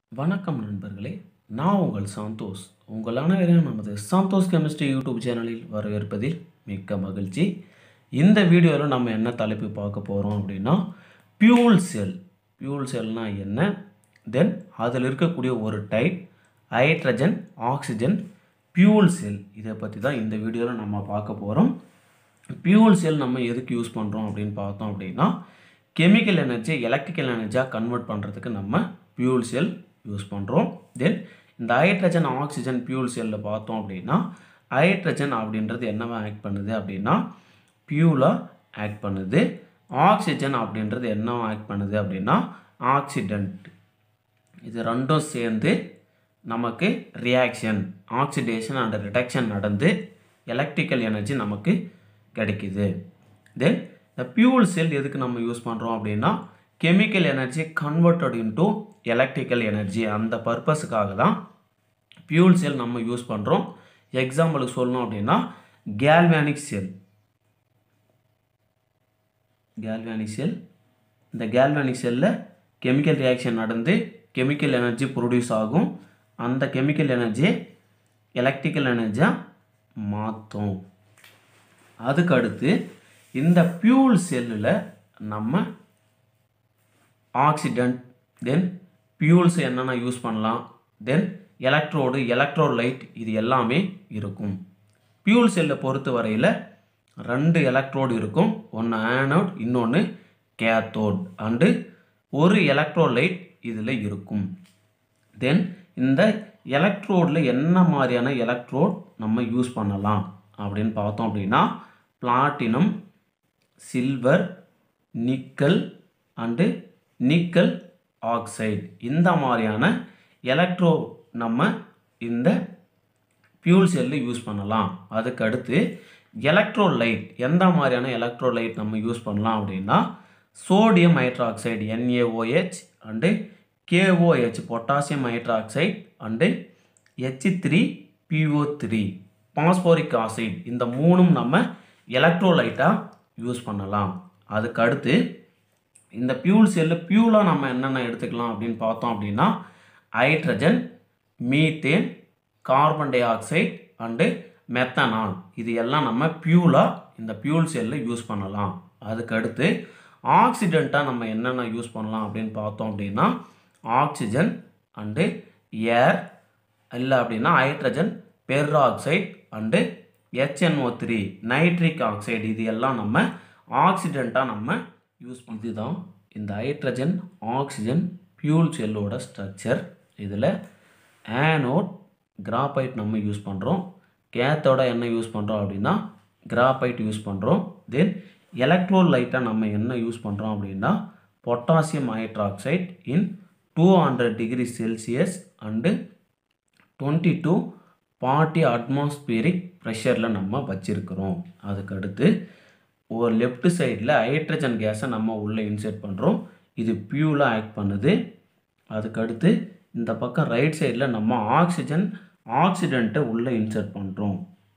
வணக்கம் நண்பர்களே நான் உங்கள் சந்தோஷ் உங்கள் அனைவரையும் நமது சந்தோஷ் கெமிஸ்ட்ரி யூடியூப் சேனலில் வரவேற்பதில் மிக்க மகிழ்ச்சி இந்த வீடியோவில் நம்ம என்ன தலைப்பு பார்க்க போகிறோம் அப்படின்னா பியூல் செல் பியூல் செல்னால் என்ன தென் அதில் இருக்கக்கூடிய ஒரு type hydrogen oxygen fuel cell இதை பற்றி தான் இந்த வீடியோவில் நம்ம பார்க்க போகிறோம் பியூல் செல் நம்ம எதுக்கு யூஸ் பண்ணுறோம் அப்படின்னு பார்த்தோம் அப்படின்னா கெமிக்கல் எனர்ஜி எலக்ட்ரிக்கல் எனர்ஜியாக கன்வெர்ட் பண்ணுறதுக்கு நம்ம பியூல் செல் யூஸ் பண்ணுறோம் தென் இந்த ஹைட்ரஜன் ஆக்சிஜன் பியூல் செல்லில் பார்த்தோம் அப்படின்னா ஹைட்ரஜன் அப்படின்றது என்னவா ஆக்ட் பண்ணுது அப்படின்னா பியூலாக ஆக்ட் பண்ணுது ஆக்சிஜன் அப்படின்றது என்னவா ஆக்ட் பண்ணுது அப்படின்னா ஆக்சிடென்ட் இது ரெண்டும் சேர்ந்து நமக்கு ரியாக்ஷன் ஆக்சிடேஷன் அண்ட் ரிடக்ஷன் நடந்து எலக்ட்ரிக்கல் எனர்ஜி நமக்கு கிடைக்குது தென் இந்த பியூல் செல் எதுக்கு நம்ம யூஸ் பண்ணுறோம் அப்படின்னா chemical energy converted into electrical energy அந்த பர்பஸுக்காக தான் பியூல் செல் நம்ம யூஸ் பண்ணுறோம் எக்ஸாம்பிளுக்கு சொல்லணும் அப்படின்னா கேல்வேனிக் செல் கேல்வேனிக் செல் இந்த கேல்வேனிக் செல்லில் கெமிக்கல் ரியாக்ஷன் நடந்து கெமிக்கல் எனர்ஜி ப்ரொடியூஸ் ஆகும் அந்த கெமிக்கல் எனர்ஜியை எலக்ட்ரிக்கல் எனர்ஜியாக மாற்றும் அதுக்கு அடுத்து இந்த பியூல் செல்லில் நம்ம ஆக்சிடென்ட் தென் பியூல்ஸ் என்னென்ன யூஸ் பண்ணலாம் தென் எலக்ட்ரோடு எலக்ட்ரோலைட் இது எல்லாமே இருக்கும் பியூல் செல்லை பொறுத்த வரையில் ரெண்டு எலக்ட்ரோடு இருக்கும் ஒன்று ஆனோட் இன்னொன்று கேத்தோட் அண்டு ஒரு எலக்ட்ரோலைட் இதில் இருக்கும் தென் இந்த எலக்ட்ரோடில் என்ன மாதிரியான எலக்ட்ரோட் நம்ம யூஸ் பண்ணலாம் அப்படின்னு பார்த்தோம் அப்படின்னா platinum silver nickel and nickel oxide இந்த மாதிரியான எலக்ட்ரோ நம்ம இந்த பியூல் செல்லு யூஸ் பண்ணலாம் அதுக்கு அடுத்து எலக்ட்ரோலைட் எந்த மாதிரியான எலக்ட்ரோலைட் நம்ம யூஸ் பண்ணலாம் அப்படின்னா sodium hydroxide NaOH and KOH potassium hydroxide and H three PO three phosphoric acid இந்த மூணும் நம்ம எலக்ட்ரோலைட்டாக யூஸ் பண்ணலாம் அதுக்கு அடுத்து இந்த பியூல் செல்லு பியூலாக நம்ம என்னென்ன எடுத்துக்கலாம் அப்படின்னு பார்த்தோம் அப்படின்னா hydrogen methane carbon dioxide and methanol இது எல்லாம் நம்ம பியூலாக இந்த பியூல் செல்லில் யூஸ் பண்ணலாம் அதுக்கு அடுத்து ஆக்சிடெண்ட்டாக நம்ம என்னென்ன யூஸ் பண்ணலாம் அப்படின்னு பார்த்தோம் அப்படின்னா ஆக்சிஜன் அண்டு ஏர் இல்லை அப்படின்னா hydrogen peroxide and HNO three nitric oxide இது எல்லாம் நம்ம ஆக்சிடெண்ட்டாக நம்ம யூஸ் பண்ணி இதுதான் இந்த ஹைட்ரஜன் ஆக்சிஜன் பியூல் செல்லோட ஸ்ட்ரக்சர் இதில் ஆனோட் கிராபைட் நம்ம யூஸ் பண்ணுறோம் கேத்தோட என்ன யூஸ் பண்ணுறோம் அப்படின்னா கிராபைட் யூஸ் பண்ணுறோம் தென் எலக்ட்ரோலைட்டாக நம்ம என்ன யூஸ் பண்ணுறோம் அப்படின்னா potassium hydroxide in two hundred degree Celsius and twenty two forty atmospheric ப்ரெஷரில் நம்ம வச்சுருக்கிறோம் அதுக்கு அடுத்து ஒரு லெஃப்ட் சைடில் ஹைட்ரஜன் கேஸை நம்ம உள்ளே இன்செர்ட் பண்ணுறோம் இது பியூலாக ஆக்ட் பண்ணுது அதுக்கடுத்து இந்த பக்கம் ரைட் சைடில் நம்ம ஆக்சிஜன் ஆக்சிடெண்ட்டை உள்ளே இன்செர்ட் பண்ணுறோம்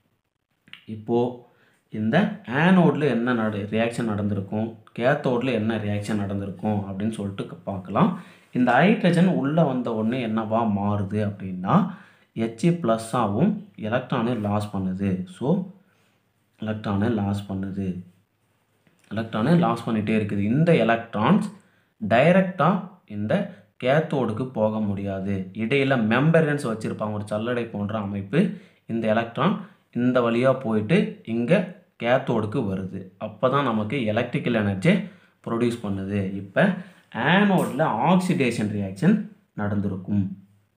இப்போது இந்த ஆனோடில் என்ன நட ரியாக்ஷன் நடந்திருக்கும் கேத்தோடில் என்ன ரியாக்ஷன் நடந்திருக்கும் அப்படின்னு சொல்லிட்டு பார்க்கலாம் இந்த ஹைட்ரஜன் உள்ளே வந்த உடனே என்னவா மாறுது அப்படின்னா ஹெச்இ ப்ளஸ்ஸாகவும் எலக்ட்ரானை லாஸ் பண்ணுது ஸோ எலக்ட்ரானை லாஸ் பண்ணுது எலக்ட்ரானை லாஸ் பண்ணிகிட்டே இருக்குது இந்த எலக்ட்ரான்ஸ் டைரெக்டாக இந்த கேத்தோடுக்கு போக முடியாது இடையில் மெம்பரன்ஸ் வச்சுருப்பாங்க ஒரு சல்லடை போன்ற அமைப்பு இந்த எலக்ட்ரான் இந்த வழியாக போயிட்டு இங்கே கேத்தோடுக்கு வருது அப்போ தான் நமக்கு எலக்ட்ரிக்கல் எனர்ஜி ப்ரொடியூஸ் பண்ணுது இப்போ ஆனோடில் ஆக்சிடேஷன் ரியாக்ஷன் நடந்திருக்கும்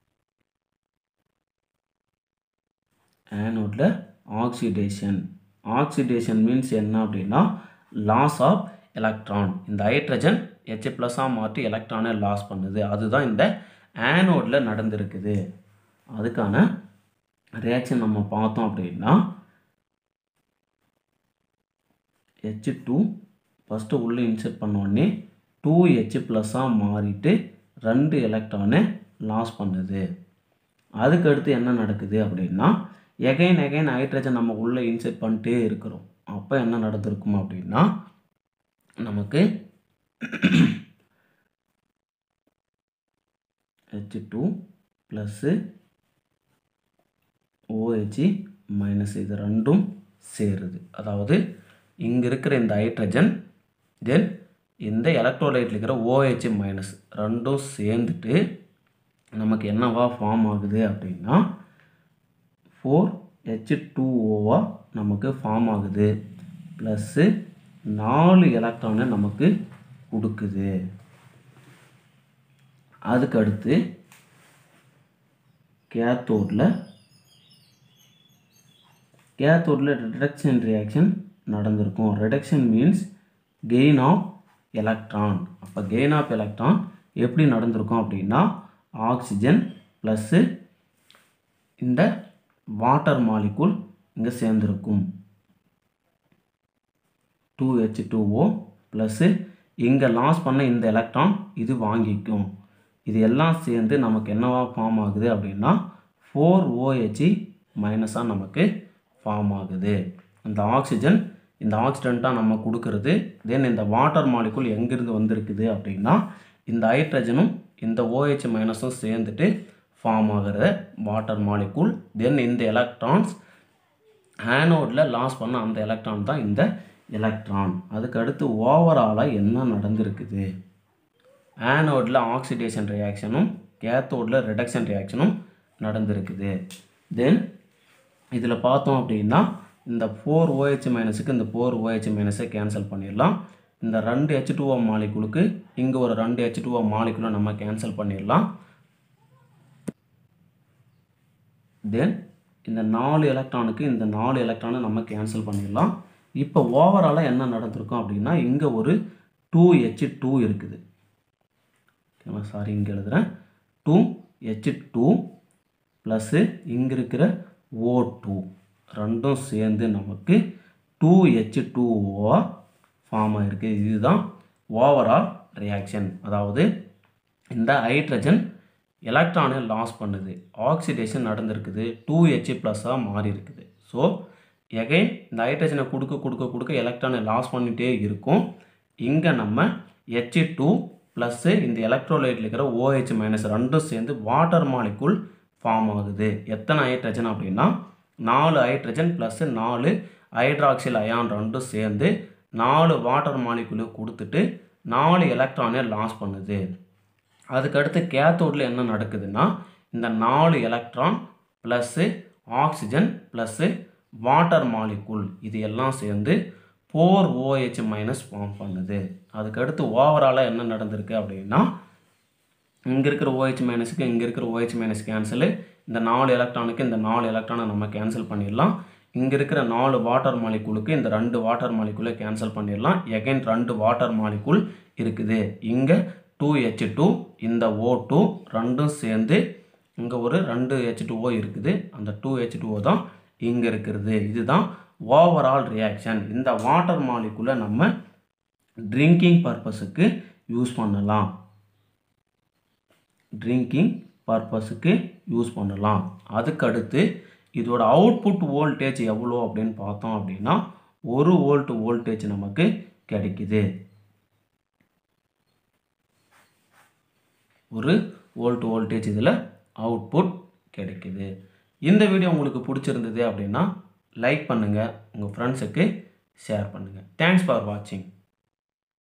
ஆனோடில் ஆக்சிடேஷன் ஆக்சிடேஷன் மீன்ஸ் என்ன அப்படின்னா லாஸ் ஆஃப் எலக்ட்ரான் இந்த ஹைட்ரஜன் ஹெச் ப்ளஸ்ஸாக மாற்றி எலக்ட்ரானை லாஸ் பண்ணுது அதுதான் இந்த ஆனோடில் நடந்திருக்குது அதுக்கான ரியாக்ஷன் நம்ம பார்த்தோம் அப்படின்னா ஹெச் டூ ஃபஸ்ட்டு உள்ளே இன்செர்ட் பண்ணோடனே டூ ஹெச் ப்ளஸ்ஸாக மாறிட்டு ரெண்டு எலக்ட்ரானை லாஸ் பண்ணுது அதுக்கடுத்து என்ன நடக்குது அப்படின்னா எகைன் எகைன் ஹைட்ரஜன் நம்ம உள்ளே இன்செர்ட் பண்ணிட்டே இருக்கிறோம் அப்போ என்ன நடந்திருக்கும் அப்படின்னா நமக்கு H two plus OH minus இது ரெண்டும் சேருது அதாவது இங்கே இருக்கிற இந்த ஹைட்ரஜன் தென் இந்த எலக்ட்ரோலைட்டில் இருக்கிற ஓஹெச் மைனஸ் ரெண்டும் சேர்ந்துட்டு நமக்கு என்னவா ஃபார்ம் ஆகுது அப்படின்னா ஃபோர் ஹெச் டூ ஓவா நமக்கு ஃபார்ம் ஆகுது ப்ளஸ்ஸு நாலு எலக்ட்ரானை நமக்கு கொடுக்குது அதுக்கு அடுத்து கேத்தோடில் கேத்தோடில் ரிடக்ஷன் ரியாக்ஷன் நடந்திருக்கும் reduction means gain of electron அப்போ கெயின் ஆஃப் எலக்ட்ரான் எப்படி நடந்திருக்கும் அப்படின்னா ஆக்சிஜன் ப்ளஸ்ஸு இந்த வாட்டர் மாலிகுல் இங்கே சேர்ந்துருக்கும் two H two O plus இங்கே லாஸ் பண்ண இந்த எலக்ட்ரான் இது வாங்கிக்கும் இது எல்லாம் சேர்ந்து நமக்கு என்னவா ஃபார்ம் ஆகுது அப்படின்னா ஃபோர் ஓஹெச்இ மைனஸாக நமக்கு ஃபார்ம் ஆகுது இந்த ஆக்சிஜன் இந்த ஆக்சிடெண்ட்டாக நம்ம கொடுக்கறது தென் இந்த வாட்டர் மாலிகுல் எங்கேருந்து வந்திருக்குது அப்படின்னா இந்த ஹைட்ரஜனும் இந்த OH மைனஸும் சேர்ந்துட்டு ஃபார்ம் ஆகிற வாட்டர் மாலிகுல் தென் இந்த எலக்ட்ரான்ஸ் ஆனோடில் லாஸ் பண்ண அந்த எலக்ட்ரான் தான் இந்த எலக்ட்ரான் அதுக்கு அடுத்து ஓவராலாக என்ன நடந்திருக்குது ஆனோடில் ஆக்சிடேஷன் ரியாக்ஷனும் கேத்தோடில் ரிடக்ஷன் ரியாக்ஷனும் நடந்திருக்குது தென் இதில் பார்த்தோம் அப்படின்னா இந்த ஃபோர் ஓஹெச் மைனஸுக்கு இந்த ஃபோர் ஓஹெச் மைனஸை கேன்சல் பண்ணிடலாம் இந்த ரெண்டு ஹெச் டூஓ மாலிகுலுக்கு இங்கே ஒரு ரெண்டு ஹெச் டூஓ மாலிகுலை நம்ம கேன்சல் பண்ணிடலாம் தென் இந்த நாலு எலக்ட்ரானுக்கு இந்த நாலு எலக்ட்ரானை நம்ம கேன்சல் பண்ணிடலாம் இப்போ ஓவராலாக என்ன நடந்திருக்கும் அப்படின்னா இங்கே ஒரு டூ ஹெச் டூ இருக்குது ஓகேவா சாரி இங்கே எழுதுகிறேன் டூ ஹெச் டூ ப்ளஸ்ஸு இங்கே இருக்கிற ஓ டூ ரெண்டும் சேர்ந்து நமக்கு டூ ஹெச் டூ ஓவாக ஃபார்ம் ஆகிருக்கு இதுதான் ஓவரால் ரியாக்ஷன் அதாவது இந்த ஹைட்ரஜன் எலக்ட்ரானை லாஸ் பண்ணுது ஆக்சிடேஷன் நடந்திருக்குது டூ ஹெச் ப்ளஸ்ஸாக மாறி இருக்குது ஸோ எகைன் இந்த ஹைட்ரஜனை கொடுக்க கொடுக்க கொடுக்க எலக்ட்ரானை லாஸ் பண்ணிகிட்டே இருக்கும் இங்கே நம்ம ஹெச் டூ ப்ளஸ்ஸு இந்த எலக்ட்ரோலைட்டில் இருக்கிற OH மைனஸ் ரெண்டும் சேர்ந்து வாட்டர் மாலிகுல் ஃபார்ம் ஆகுது எத்தனை ஹைட்ரஜன் அப்படின்னா நாலு ஹைட்ரஜன் ப்ளஸ்ஸு நாலு ஹைட்ராக்சில் அயான் ரெண்டும் சேர்ந்து நாலு வாட்டர் மாலிகுலை கொடுத்துட்டு நாலு எலக்ட்ரானை லாஸ் பண்ணுது அதுக்கடுத்து கேத்தோடில் என்ன நடக்குதுன்னா இந்த நாலு electron plus oxygen plus water molecule இது எல்லாம் சேர்ந்து ஃபோர் ஓஹெச் மைனஸ் ஃபார்ம் பண்ணுது அதுக்கடுத்து ஓவராலாக என்ன நடந்திருக்கு அப்படின்னா இங்கே இருக்கிற OH மைனஸுக்கு இங்கே இருக்கிற OH மைனஸ் கேன்சலு இந்த நாலு எலக்ட்ரானுக்கு இந்த நாலு எலக்ட்ரானை நம்ம கேன்சல் பண்ணிடலாம் இங்கே இருக்கிற நாலு வாட்டர் மாலிகுலுக்கு இந்த ரெண்டு வாட்டர் மாலிகுலை கேன்சல் பண்ணிடலாம் எகைன் ரெண்டு வாட்டர் மாலிகுல் இருக்குது இங்கே டூ ஹெச் டூ இந்த ஓ டூ ரெண்டும் சேர்ந்து இங்கே ஒரு ரெண்டு ஹெச் டூஓ இருக்குது அந்த டூ ஹெச் டூஓ தான் இங்கே இருக்கிறது இதுதான் ஓவரால் ரியாக்ஷன் இந்த வாட்டர் மாலிகுலை நம்ம ட்ரிங்கிங் பர்பஸுக்கு யூஸ் பண்ணலாம் ட்ரிங்கிங் பர்பஸுக்கு யூஸ் பண்ணலாம் அதுக்கடுத்து இதோட அவுட்புட் வோல்டேஜ் எவ்வளோ அப்படின்னு பார்த்தோம் அப்படின்னா ஒரு வோல்ட் வோல்டேஜ் நமக்கு கிடைக்குது ஒரு வோல்ட் வோல்டேஜ் இதில் அவுட்புட் கிடைக்குது இந்த வீடியோ உங்களுக்கு பிடிச்சிருந்தது அப்படின்னா லைக் பண்ணுங்கள் உங்கள் ஃப்ரெண்ட்ஸுக்கு ஷேர் பண்ணுங்கள் தேங்க்ஸ் ஃபார் வாட்சிங்